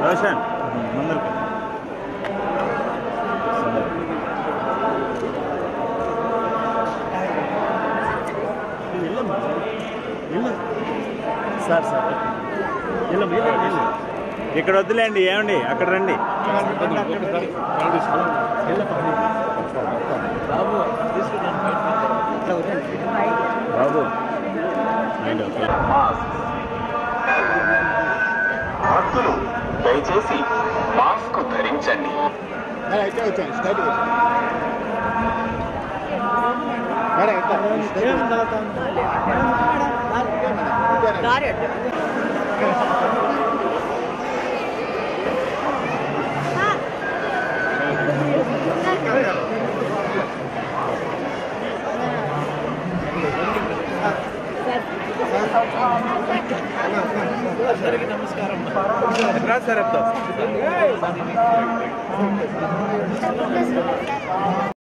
రోషన్ ముందరికి sir sir ఇక్కడ వద్దులేండి ఏమండి అక్కడ రండి బాబు మైండ్ ఓకే భక్తులు దయచేసి మాస్క్ ధరించండి అయితే వచ్చాను స్ట్రైట్ నమస్కారం